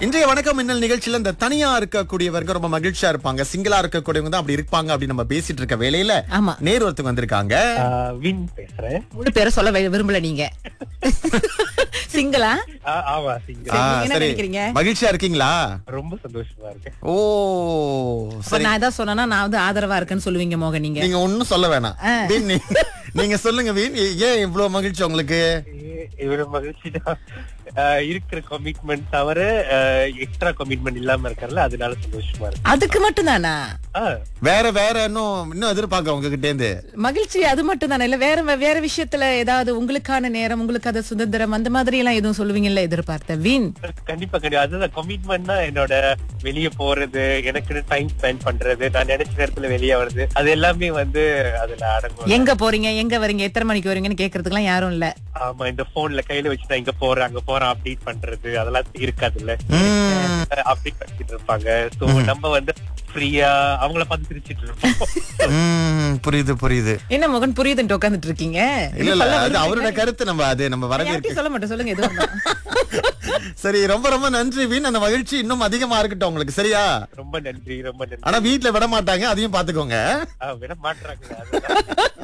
இன்றைய வணக்கம் மின்னல் நிகழ்ச்சியில இந்த தனியா இருக்கக்கூடியவர்கள் ரொம்ப மகிழ்ச்சியா இருப்பாங்க சிங்கிளா இருக்கக்கூடியவங்க தான் அப்படி இருப்பாங்க அப்படின்னு நம்ம பேசிட்டு இருக்க வேலையில ஆமா நேர் ஒருத்தங்க வந்திருக்காங்க ஆஹ் வின் பேசுறேன் முழு பேரை சொல்ல வி- விரும்பல நீங்க சிங்கிளா ஆ- ஆமா சிங்க ஆ, நீங்க என்ன சரி நினைக்கிறீங்க? மகிழ்ச்சியா இருக்கீங்களா ரொம்ப சந்தோஷமா இருக்கேன் ஓ அப்ப சரி நான் ஏதாவது சொன்னா நான் வந்து ஆதரவா இருக்கேன்னு சொல்லுவீங்க மோகன் நீங்க நீங்க ஒண்ணும் சொல்ல வேணாம் வீண், நீ- நீங்க சொல்லுங்க வீண் ஏன் இவ்வளவு மகிழ்ச்சி உங்களுக்கு இ- இவ்வளவு மகிழ்ச்சி தான் இருக்கிற கமிட்மெண்ட் தவிர எக்ஸ்ட்ரா கமிட்மெண்ட் இல்லாம இருக்கறல அதனால சந்தோஷமா இருக்கு அதுக்கு மட்டும் தானா ஆ, வேற வேற இன்னும் இன்னும் எதிர்பார்க்க உங்ககிட்ட இருந்து மகிழ்ச்சி அது மட்டும் தானே இல்ல வேற வேற விஷயத்துல ஏதாவது உங்களுக்கான நேரம் உங்களுக்கு அது சுதந்திரம் அந்த மாதிரி எல்லாம் எதுவும் சொல்லுவீங்கல்ல எதிர்பார்த்த வீண் கண்டிப்பா கண்டிப்பா அதுதான் கமிட்மெண்ட்னா என்னோட வெளிய போறது எனக்கு டைம் ஸ்பெண்ட் பண்றது நான் நினைச்ச நேரத்துல வெளியே வருது அது எல்லாமே வந்து அதுல அடங்கும் எங்க போறீங்க எங்க வரீங்க எத்தனை மணிக்கு வரீங்கன்னு கேக்குறதுக்குலாம் யாரும் இல்ல ஆமா இந்த போன்ல கையில வச்சு நான் இங்க போறேன் அங்க போறேன் அப்டேட் பண்றது அதெல்லாம் இருக்காதுல்ல ம், அப்டேட் பண்ணிட்டு இருப்பாங்க சோ நம்ம வந்து ஃப்ரீயா அவங்கள பார்த்து சிரிச்சிட்டு இருப்போம் ம், புரியுது புரியுது என்ன மோகன் புரியுதுன்ட்டு உட்காந்துட்டு இருக்கீங்க இல்ல இல்ல சொல்ல அது விரும்புறீங்க? அவரோட கருத்து நம்ம அது நம்ம வரவேற்க யார்கிட்டயும் சொல்ல மாட்டேன் சொல்லுங்க எதுவும் சரி ரொம்ப ரொம்ப நன்றி வீண் அந்த மகிழ்ச்சி இன்னும் அதிகமா இருக்கட்டும் உங்களுக்கு சரியா ரொம்ப நன்றி ரொம்ப நன்றி ஆனா வீட்ல விட மாட்டாங்க அதையும் பாத்துக்கோங்க ஆ, விட மாட்டுறாங்க